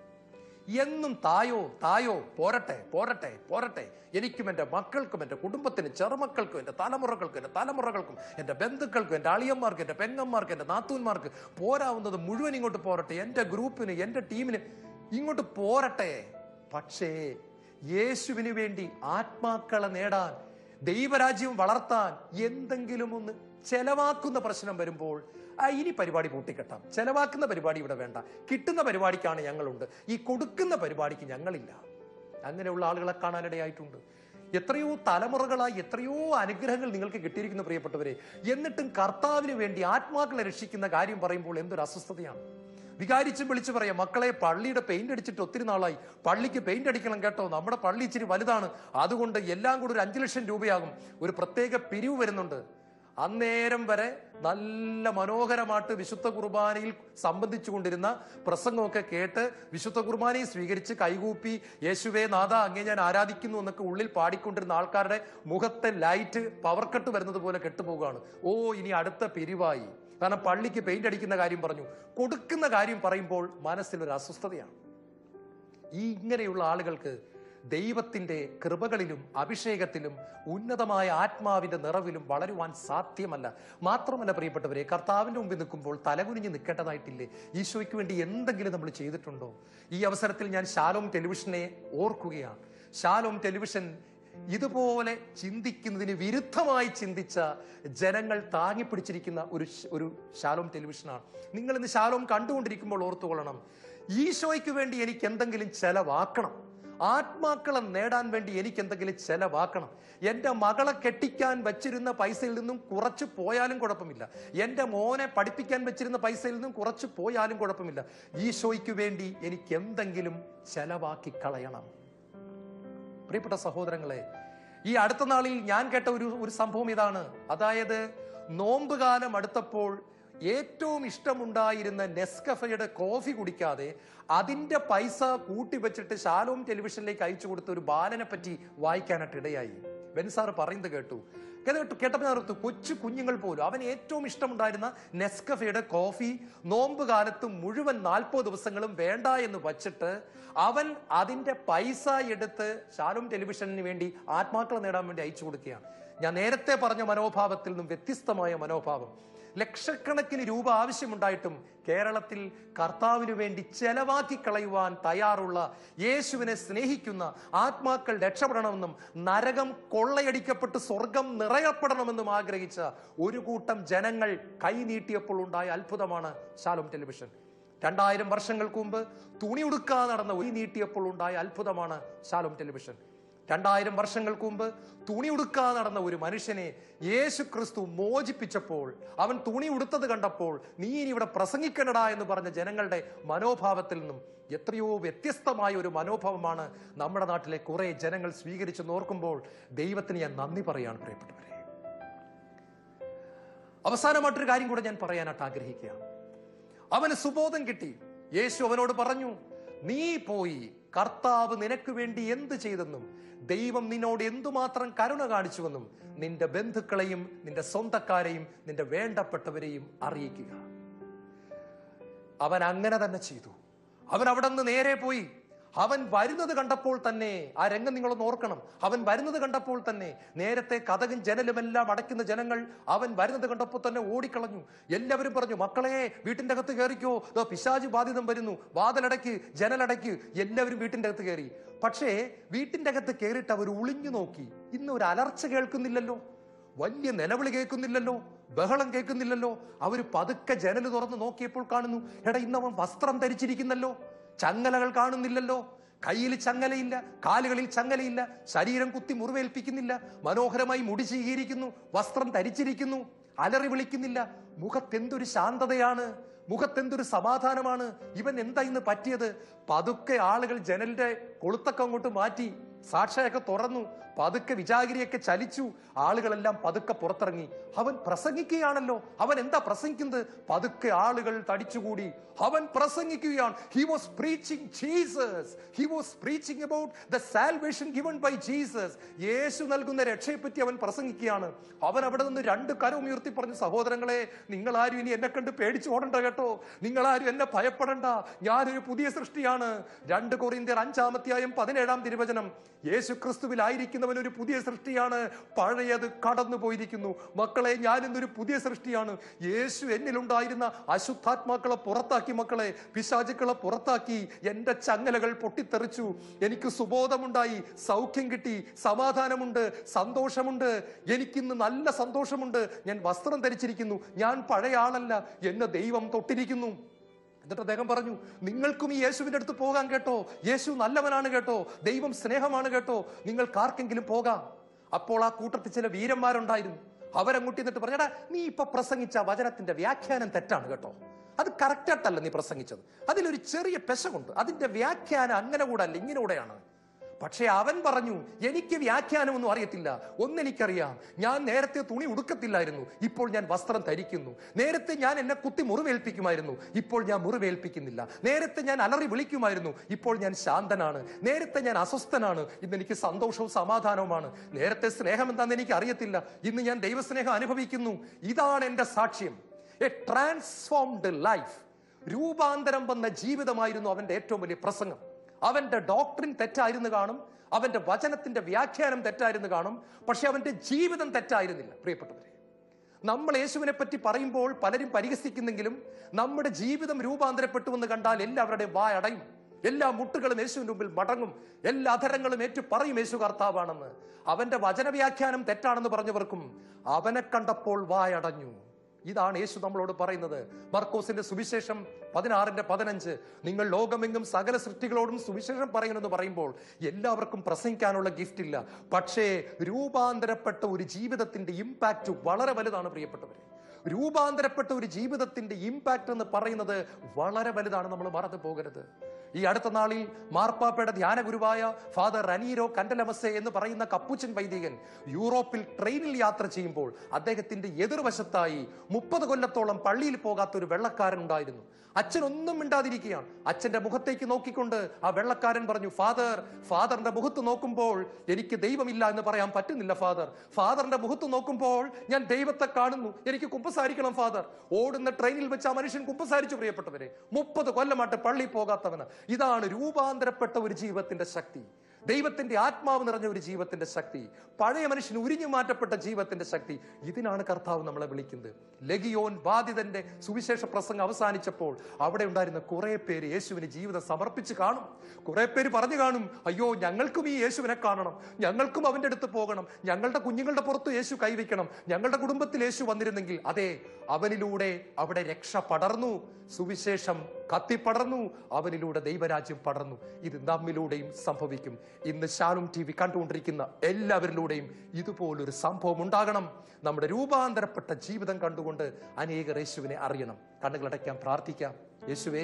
എന്നും തായോ തായോ പോരട്ടെ പോരട്ടെ പോരട്ടെ എനിക്കും എൻ്റെ മക്കൾക്കും എൻ്റെ കുടുംബത്തിനും ചെറുമക്കൾക്കും എൻ്റെ തലമുറകൾക്കും എൻ്റെ തലമുറകൾക്കും എൻ്റെ ബന്ധുക്കൾക്കും എൻ്റെ അളിയന്മാർക്ക് എൻ്റെ പെങ്ങന്മാർക്ക് എൻ്റെ നാത്തൂന്മാർക്ക് പോരാവുന്നത് മുഴുവൻ ഇങ്ങോട്ട് പോരട്ടെ എൻ്റെ ഗ്രൂപ്പിന് എൻ്റെ ടീമിന് ഇങ്ങോട്ട് പോരട്ടെ പക്ഷേ യേശുവിന് വേണ്ടി ആത്മാക്കളെ നേടാൻ ദൈവരാജ്യം വളർത്താൻ എന്തെങ്കിലും ഒന്ന് ചെലവാക്കുന്ന പ്രശ്നം വരുമ്പോൾ ആ ഇനി പരിപാടി പൂട്ടിക്കെട്ടാം ചെലവാക്കുന്ന പരിപാടി ഇവിടെ വേണ്ട കിട്ടുന്ന പരിപാടിക്കാണ് ഞങ്ങളുണ്ട് ഈ കൊടുക്കുന്ന പരിപാടിക്ക് ഞങ്ങളില്ല അങ്ങനെയുള്ള ആളുകളെ കാണാനിടയായിട്ടുണ്ട് എത്രയോ തലമുറകളായി എത്രയോ അനുഗ്രഹങ്ങൾ നിങ്ങൾക്ക് കിട്ടിയിരിക്കുന്നു പ്രിയപ്പെട്ടവരെ എന്നിട്ടും കർത്താവിന് വേണ്ടി ആത്മാക്കളെ രക്ഷിക്കുന്ന കാര്യം പറയുമ്പോൾ എന്തൊരു അസ്വസ്ഥതയാണ് വികാരിച്ചും വിളിച്ചു പറയാം മക്കളെ പള്ളിയുടെ പെയിന്റ് അടിച്ചിട്ട് ഒത്തിരി നാളായി പള്ളിക്ക് പെയിന്റ് അടിക്കണം കേട്ടോ നമ്മുടെ പള്ളി ഇച്ചിരി വലുതാണ് അതുകൊണ്ട് എല്ലാം കൂടി ഒരു അഞ്ചു ലക്ഷം രൂപയാകും ഒരു പ്രത്യേക പിരിവ് വരുന്നുണ്ട് അന്നേരം വരെ നല്ല മനോഹരമായിട്ട് വിശുദ്ധ കുർബാനയിൽ സംബന്ധിച്ചു കൊണ്ടിരുന്ന പ്രസംഗമൊക്കെ കേട്ട് വിശുദ്ധ കുർബാനയെ സ്വീകരിച്ച് കൈകൂപ്പി യേശുവേ നാഥ അങ്ങേ ഞാൻ ആരാധിക്കുന്നു എന്നൊക്കെ ഉള്ളിൽ പാടിക്കൊണ്ടിരുന്ന ആൾക്കാരുടെ മുഖത്തെ ലൈറ്റ് പവർ കട്ട് വരുന്നത് പോലെ കെട്ടുപോവുകയാണ് ഓ ഇനി അടുത്ത പിരിവായി കാരണം പള്ളിക്ക് പെയിന്റ് അടിക്കുന്ന കാര്യം പറഞ്ഞു കൊടുക്കുന്ന കാര്യം പറയുമ്പോൾ മനസ്സിലൊരു അസ്വസ്ഥതയാണ് ഈ ഇങ്ങനെയുള്ള ആളുകൾക്ക് ദൈവത്തിന്റെ കൃപകളിലും അഭിഷേകത്തിലും ഉന്നതമായ ആത്മാവിന്റെ നിറവിലും വളരുവാൻ സാധ്യമല്ല മാത്രമല്ല പ്രിയപ്പെട്ടവരെ കർത്താവിന്റെ മുമ്പിൽ നിൽക്കുമ്പോൾ തലകുനിഞ്ഞ് നിൽക്കേണ്ടതായിട്ടില്ലേ ഈശോയ്ക്ക് വേണ്ടി എന്തെങ്കിലും നമ്മൾ ചെയ്തിട്ടുണ്ടോ ഈ അവസരത്തിൽ ഞാൻ ശാലോം ടെലിവിഷനെ ഓർക്കുകയാണ് ശാലോം ടെലിവിഷൻ ഇതുപോലെ ചിന്തിക്കുന്നതിന് വിരുദ്ധമായി ചിന്തിച്ച ജനങ്ങൾ താങ്ങിപ്പിടിച്ചിരിക്കുന്ന ഒരു ശ- ഒരു ശാലോം ടെലിവിഷനാണ് നിങ്ങൾ ഇന്ന് ശാലോം കണ്ടുകൊണ്ടിരിക്കുമ്പോൾ ഓർത്തുകൊള്ളണം ഈശോയ്ക്ക് വേണ്ടി എനിക്ക് എന്തെങ്കിലും ചെലവാക്കണം ആത്മാക്കളെ നേടാൻ വേണ്ടി എനിക്ക് എന്തെങ്കിലും ചെലവാക്കണം എൻ്റെ മകളെ കെട്ടിക്കാൻ വെച്ചിരുന്ന പൈസയിൽ നിന്നും കുറച്ച് പോയാലും കുഴപ്പമില്ല എൻ്റെ മോനെ പഠിപ്പിക്കാൻ വെച്ചിരുന്ന പൈസയിൽ നിന്നും കുറച്ച് പോയാലും കുഴപ്പമില്ല ഈശോയ്ക്ക് വേണ്ടി എനിക്ക് എന്തെങ്കിലും ചെലവാക്കി കളയണം പ്രിയപ്പെട്ട സഹോദരങ്ങളെ ഈ അടുത്ത നാളിൽ ഞാൻ കേട്ട ഒരു ഒരു സംഭവം ഇതാണ് അതായത് നോമ്പ് കാലം അടുത്തപ്പോൾ ഏറ്റവും ഇഷ്ടമുണ്ടായിരുന്ന നെസ്കഫയുടെ കോഫി കുടിക്കാതെ അതിന്റെ പൈസ കൂട്ടി വെച്ചിട്ട് ശാലോം ടെലിവിഷനിലേക്ക് അയച്ചു കൊടുത്ത ഒരു ബാലനെ പറ്റി വായിക്കാനായിട്ട് ഇടയായി ബെൻസാർ പറയുന്നത് കേട്ടു കേട്ടു കേട്ടപ്പോൾ ഞാൻ ഓർത്തു കൊച്ചു കുഞ്ഞുങ്ങൾ പോലും അവൻ ഏറ്റവും ഇഷ്ടമുണ്ടായിരുന്ന നെസ്കഫയുടെ കോഫി നോമ്പ് കാലത്ത് മുഴുവൻ നാൽപ്പത് ദിവസങ്ങളും വേണ്ട എന്ന് വച്ചിട്ട് അവൻ അതിന്റെ പൈസ എടുത്ത് ശാലും ടെലിവിഷന് വേണ്ടി ആത്മാക്കളെ നേടാൻ വേണ്ടി അയച്ചു കൊടുക്കുകയാണ് ഞാൻ നേരത്തെ പറഞ്ഞ മനോഭാവത്തിൽ നിന്നും വ്യത്യസ്തമായ മനോഭാവം ലക്ഷക്കണക്കിന് രൂപ ആവശ്യമുണ്ടായിട്ടും കേരളത്തിൽ കർത്താവിന് വേണ്ടി ചെലവാക്കി കളയുവാൻ തയ്യാറുള്ള യേശുവിനെ സ്നേഹിക്കുന്ന ആത്മാക്കൾ രക്ഷപ്പെടണമെന്നും നരകം കൊള്ളയടിക്കപ്പെട്ട് സ്വർഗം നിറയപ്പെടണമെന്നും ആഗ്രഹിച്ച ഒരു കൂട്ടം ജനങ്ങൾ കൈനീട്ടിയപ്പോൾ ഉണ്ടായ അത്ഭുതമാണ് ശാലോം ടെലിവിഷൻ രണ്ടായിരം വർഷങ്ങൾക്ക് മുമ്പ് തുണി ഉടുക്കാതെ നടന്ന ഒരു നീട്ടിയപ്പോൾ ഉണ്ടായ അത്ഭുതമാണ് ശാലോം ടെലിവിഷൻ രണ്ടായിരം വർഷങ്ങൾക്ക് മുമ്പ് തുണി ഉടുക്കാതെ നടന്ന ഒരു മനുഷ്യനെ യേശു ക്രിസ്തു മോചിപ്പിച്ചപ്പോൾ അവൻ തുണി ഉടുത്തത് കണ്ടപ്പോൾ നീ ഇനി ഇവിടെ പ്രസംഗിക്കണടാ എന്ന് പറഞ്ഞ ജനങ്ങളുടെ മനോഭാവത്തിൽ നിന്നും എത്രയോ വ്യത്യസ്തമായ ഒരു മനോഭാവമാണ് നമ്മുടെ നാട്ടിലെ കുറെ ജനങ്ങൾ സ്വീകരിച്ചെന്ന് ഓർക്കുമ്പോൾ ദൈവത്തിന് ഞാൻ നന്ദി പറയാണ് പ്രിയപ്പെട്ടവരെ അവസാനമായിട്ടൊരു കാര്യം കൂടെ ഞാൻ പറയാനായിട്ട് ആഗ്രഹിക്കുകയാണ് അവന് സുബോധം കിട്ടി യേശു അവനോട് പറഞ്ഞു നീ പോയി കർത്താവ് നിനക്ക് വേണ്ടി എന്ത് ചെയ്തെന്നും ദൈവം നിന്നോട് എന്തുമാത്രം കരുണ കാണിച്ചുവെന്നും നിന്റെ ബന്ധുക്കളെയും നിന്റെ സ്വന്തക്കാരെയും നിന്റെ വേണ്ടപ്പെട്ടവരെയും അറിയിക്കുക അവൻ അങ്ങനെ തന്നെ ചെയ്തു അവൻ അവിടെ നിന്ന് നേരെ പോയി അവൻ വരുന്നത് കണ്ടപ്പോൾ തന്നെ ആ രംഗം നിങ്ങളൊന്ന് ഓർക്കണം അവൻ വരുന്നത് കണ്ടപ്പോൾ തന്നെ നേരത്തെ കഥകും ജനലുമെല്ലാം അടയ്ക്കുന്ന ജനങ്ങൾ അവൻ വരുന്നത് കണ്ടപ്പോൾ തന്നെ ഓടിക്കളഞ്ഞു എല്ലാവരും പറഞ്ഞു മക്കളെ വീട്ടിന്റെ അകത്ത് കയറിക്കോ ഇതോ പിശാജ് ബാധിതം വരുന്നു വാതിലടയ്ക്ക് ജനലടയ്ക്ക് എല്ലാവരും വീട്ടിന്റെ അകത്ത് കയറി പക്ഷേ വീട്ടിന്റെ അകത്ത് കയറിയിട്ട് അവർ ഒളിഞ്ഞു നോക്കി ഇന്ന് ഒരു അലർച്ച കേൾക്കുന്നില്ലല്ലോ വലിയ നിലവിളി കേൾക്കുന്നില്ലല്ലോ ബഹളം കേൾക്കുന്നില്ലല്ലോ അവര് പതുക്കെ ജനൽ തുറന്ന് നോക്കിയപ്പോൾ കാണുന്നു എടാ ഇന്ന് അവൻ വസ്ത്രം ധരിച്ചിരിക്കുന്നല്ലോ ചങ്ങലകൾ കാണുന്നില്ലല്ലോ കയ്യിൽ ചങ്ങലയില്ല കാലുകളിൽ ചങ്ങലയില്ല ശരീരം കുത്തി മുറിവേൽപ്പിക്കുന്നില്ല മനോഹരമായി മുടി ചീകിയിരിക്കുന്നു വസ്ത്രം ധരിച്ചിരിക്കുന്നു അലറി വിളിക്കുന്നില്ല മുഖത്തെന്തൊരു ശാന്തതയാണ് മുഖത്തെന്തൊരു സമാധാനമാണ് ഇവൻ എന്താ ഇന്ന് പറ്റിയത് പതുക്കെ ആളുകൾ ജനലിന്റെ കൊളുത്തൊക്കെ അങ്ങോട്ട് മാറ്റി സാക്ഷയൊക്കെ തുറന്നു പതുക്കെ വിജാഗിരിയൊക്കെ ചലിച്ചു ആളുകളെല്ലാം പതുക്കെ പുറത്തിറങ്ങി അവൻ പ്രസംഗിക്കുകയാണല്ലോ അവൻ എന്താ പ്രസംഗിക്കുന്നത് പതുക്കെ ആളുകൾ തടിച്ചുകൂടി അവൻ പ്രസംഗിക്കുകയാണ് he was preaching Jesus he was preaching about the salvation given by Jesus Yeshu നൽകുന്ന രക്ഷയെ പറ്റി അവൻ പ്രസംഗിക്കുകയാണ് അവൻ അവിടെ നിന്ന് രണ്ട് കരം ഉയർത്തി പറഞ്ഞു സഹോദരങ്ങളെ നിങ്ങൾ ആരും ഇനി എന്നെ കണ്ട് പേടിച്ചു ഓടണ്ട കേട്ടോ നിങ്ങൾ ആരും എന്നെ ഭയപ്പെടണ്ട ഞാനൊരു പുതിയ സൃഷ്ടിയാണ് രണ്ട് കൊറിന്ത്യർ അഞ്ചാമത്തെയായും പതിനേഴാം തിരുവചനം യേശു ക്രിസ്തുവിലായിരിക്കുന്നവൻ ഒരു പുതിയ സൃഷ്ടിയാണ് പഴയത് കടന്നു പോയിരിക്കുന്നു മക്കളെ ഞാൻ ഇന്നൊരു പുതിയ സൃഷ്ടിയാണ് യേശു എന്നിലുണ്ടായിരുന്ന അശുദ്ധാത്മാക്കളെ പുറത്താക്കി മക്കളെ പിശാചുക്കളെ പുറത്താക്കി എന്റെ ചങ്ങലകൾ പൊട്ടിത്തെറിച്ചു എനിക്ക് സുബോധമുണ്ടായി സൗഖ്യം കിട്ടി സമാധാനമുണ്ട് സന്തോഷമുണ്ട് എനിക്കിന്ന് നല്ല സന്തോഷമുണ്ട് ഞാൻ വസ്ത്രം ധരിച്ചിരിക്കുന്നു ഞാൻ പഴയ ആളല്ല എന്നെ ദൈവം തൊട്ടിരിക്കുന്നു എന്നിട്ട് അദ്ദേഹം പറഞ്ഞു നിങ്ങൾക്കും ഈ യേശുവിന്റെ അടുത്ത് പോകാൻ കേട്ടോ യേശു നല്ലവനാണ് കേട്ടോ ദൈവം സ്നേഹമാണ് കേട്ടോ നിങ്ങൾക്ക് ആർക്കെങ്കിലും പോകാം അപ്പോൾ ആ കൂട്ടത്തിൽ ചില വീരന്മാരുണ്ടായിരുന്നു അവരങ്ങോട്ട് എന്നിട്ട് പറഞ്ഞടാ നീ ഇപ്പൊ പ്രസംഗിച്ച വചനത്തിന്റെ വ്യാഖ്യാനം തെറ്റാണ് കേട്ടോ അത് കറക്റ്റായിട്ടല്ല നീ പ്രസംഗിച്ചത് അതിലൊരു ചെറിയ പെശകുണ്ട് അതിന്റെ വ്യാഖ്യാനം അങ്ങനെ കൂടെ അല്ല ഇങ്ങനെ കൂടെയാണ് പക്ഷെ അവൻ പറഞ്ഞു എനിക്ക് വ്യാഖ്യാനമൊന്നും അറിയത്തില്ല ഒന്നെനിക്കറിയാം ഞാൻ നേരത്തെ തുണി ഉടുക്കത്തില്ലായിരുന്നു ഇപ്പോൾ ഞാൻ വസ്ത്രം ധരിക്കുന്നു നേരത്തെ ഞാൻ എന്നെ കുത്തി മുറിവേൽപ്പിക്കുമായിരുന്നു ഇപ്പോൾ ഞാൻ മുറിവേൽപ്പിക്കുന്നില്ല നേരത്തെ ഞാൻ അലറി വിളിക്കുമായിരുന്നു ഇപ്പോൾ ഞാൻ ശാന്തനാണ് നേരത്തെ ഞാൻ അസ്വസ്ഥനാണ് ഇന്ന് എനിക്ക് സന്തോഷവും സമാധാനവുമാണ് നേരത്തെ സ്നേഹം എന്താണെന്ന് എനിക്ക് അറിയത്തില്ല ഇന്ന് ഞാൻ ദൈവസ്നേഹം അനുഭവിക്കുന്നു ഇതാണ് എന്റെ സാക്ഷ്യം എ ട്രാൻസ്ഫോംഡ് ലൈഫ് രൂപാന്തരം വന്ന ജീവിതമായിരുന്നു അവന്റെ ഏറ്റവും വലിയ പ്രസംഗം അവന്റെ ഡോക്ടറിൻ തെറ്റായിരുന്നു കാണും അവന്റെ വചനത്തിന്റെ വ്യാഖ്യാനം തെറ്റായിരുന്നു കാണും പക്ഷെ അവന്റെ ജീവിതം തെറ്റായിരുന്നില്ല പ്രിയപ്പെട്ടവരെ നമ്മൾ യേശുവിനെ പറ്റി പറയുമ്പോൾ പലരും പരിഹസിക്കുന്നെങ്കിലും നമ്മുടെ ജീവിതം രൂപാന്തരപ്പെട്ടു എന്ന് കണ്ടാൽ എല്ലാവരുടെയും വായ അടയും എല്ലാ മുട്ടുകളും യേശുവിന്റെ മുമ്പിൽ മടങ്ങും എല്ലാ അധരങ്ങളും ഏറ്റു പറയും യേശു കർത്താവാണെന്ന് അവന്റെ വചനവ്യാഖ്യാനം തെറ്റാണെന്ന് പറഞ്ഞവർക്കും അവനെ കണ്ടപ്പോൾ വായടഞ്ഞു ഇതാണ് യേശു നമ്മളോട് പറയുന്നത് മർക്കോസിന്റെ സുവിശേഷം പതിനാറിന്റെ പതിനഞ്ച് നിങ്ങൾ ലോകമെങ്ങും സകല സൃഷ്ടികളോടും സുവിശേഷം പറയണമെന്ന് പറയുമ്പോൾ എല്ലാവർക്കും പ്രസംഗിക്കാനുള്ള ഗിഫ്റ്റ് ഇല്ല പക്ഷേ രൂപാന്തരപ്പെട്ട ഒരു ജീവിതത്തിന്റെ ഇമ്പാക്റ്റ് വളരെ വലുതാണ് പ്രിയപ്പെട്ടവരെ രൂപാന്തരപ്പെട്ട ഒരു ജീവിതത്തിന്റെ ഇമ്പാക്റ്റ് എന്ന് പറയുന്നത് വളരെ വലുതാണ് നമ്മൾ മറന്നു പോകരുത് ഈ അടുത്ത നാളിൽ മാർപ്പാപ്പയുടെ ധ്യാന ഗുരുവായ ഫാദർ റനീരോ കണ്ടലമസെ എന്ന് പറയുന്ന കപ്പുച്ചൻ വൈദികൻ യൂറോപ്പിൽ ട്രെയിനിൽ യാത്ര ചെയ്യുമ്പോൾ അദ്ദേഹത്തിന്റെ എതിർവശത്തായി മുപ്പത് കൊല്ലത്തോളം പള്ളിയിൽ പോകാത്ത ഒരു വെള്ളക്കാരൻ ഉണ്ടായിരുന്നു അച്ഛൻ ഒന്നും മിണ്ടാതിരിക്കുകയാണ് അച്ഛന്റെ മുഖത്തേക്ക് നോക്കിക്കൊണ്ട് ആ വെള്ളക്കാരൻ പറഞ്ഞു ഫാദർ ഫാദറിന്റെ മുഖത്ത് നോക്കുമ്പോൾ എനിക്ക് ദൈവമില്ല എന്ന് പറയാൻ പറ്റുന്നില്ല ഫാദർ ഫാദറിന്റെ മുഖത്ത് നോക്കുമ്പോൾ ഞാൻ ദൈവത്തെ കാണുന്നു എനിക്ക് കുമ്പസാരിക്കണം ഫാദർ ഓടുന്ന ട്രെയിനിൽ വെച്ച് ആ മനുഷ്യൻ കുമ്പസാരിച്ചു പ്രിയപ്പെട്ടവരെ മുപ്പത് കൊല്ലമായിട്ട് പള്ളി പോകാത്തവന് ഇതാണ് രൂപാന്തരപ്പെട്ട ഒരു ജീവിതത്തിന്റെ ശക്തി ദൈവത്തിന്റെ ആത്മാവ് നിറഞ്ഞ ഒരു ജീവിതത്തിന്റെ ശക്തി പഴയ മനുഷ്യന് ഉരിഞ്ഞു മാറ്റപ്പെട്ട ജീവിതത്തിന്റെ ശക്തി ഇതിനാണ് കർത്താവ് നമ്മളെ വിളിക്കുന്നത് ലഗിയോൻ ബാധിതന്റെ സുവിശേഷ പ്രസംഗം അവസാനിച്ചപ്പോൾ അവിടെ ഉണ്ടായിരുന്ന കുറെ പേര് യേശുവിന് ജീവിതം സമർപ്പിച്ച് കാണും കുറെ പേര് പറഞ്ഞു കാണും അയ്യോ ഞങ്ങൾക്കും ഈ യേശുവിനെ കാണണം ഞങ്ങൾക്കും അവന്റെ അടുത്ത് പോകണം ഞങ്ങളുടെ കുഞ്ഞുങ്ങളുടെ പുറത്ത് യേശു കൈവയ്ക്കണം ഞങ്ങളുടെ കുടുംബത്തിൽ യേശു വന്നിരുന്നെങ്കിൽ അതെ അവനിലൂടെ അവിടെ രക്ഷ പടർന്നു സുവിശേഷം കത്തിപ്പടർന്നു അവനിലൂടെ ദൈവരാജ്യം പടർന്നു ഇത് നമ്മിലൂടെയും സംഭവിക്കും ഇന്ന് ശാലും ടി വി കണ്ടുകൊണ്ടിരിക്കുന്ന എല്ലാവരിലൂടെയും ഇതുപോലൊരു സംഭവം ഉണ്ടാകണം നമ്മുടെ രൂപാന്തരപ്പെട്ട ജീവിതം കണ്ടുകൊണ്ട് അനേക യേശുവിനെ അറിയണം കണ്ണുകളടയ്ക്കാൻ പ്രാർത്ഥിക്കാം യേശുവേ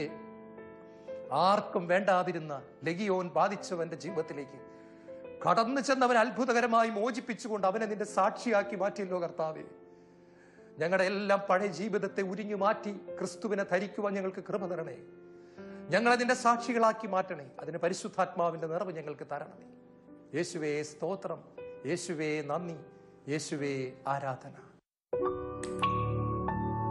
ആർക്കും വേണ്ടാതിരുന്ന ലഗിയോൻ ബാധിച്ചവന്റെ ജീവിതത്തിലേക്ക് കടന്നു ചെന്നവൻ അത്ഭുതകരമായി മോചിപ്പിച്ചുകൊണ്ട് അവനെ നിന്റെ സാക്ഷിയാക്കി മാറ്റിയല്ലോ കർത്താവേ ഞങ്ങളുടെ എല്ലാം പഴയ ജീവിതത്തെ ഉരിഞ്ഞു മാറ്റി ക്രിസ്തുവിനെ ധരിക്കുവാൻ ഞങ്ങൾക്ക് കൃപ തരണേ ഞങ്ങൾ അതിന്റെ സാക്ഷികളാക്കി മാറ്റണേ അതിന് പരിശുദ്ധാത്മാവിന്റെ നിറവ് ഞങ്ങൾക്ക് തരണമേ യേശുവേ സ്തോത്രം യേശുവേ നന്ദി യേശുവേ ആരാധന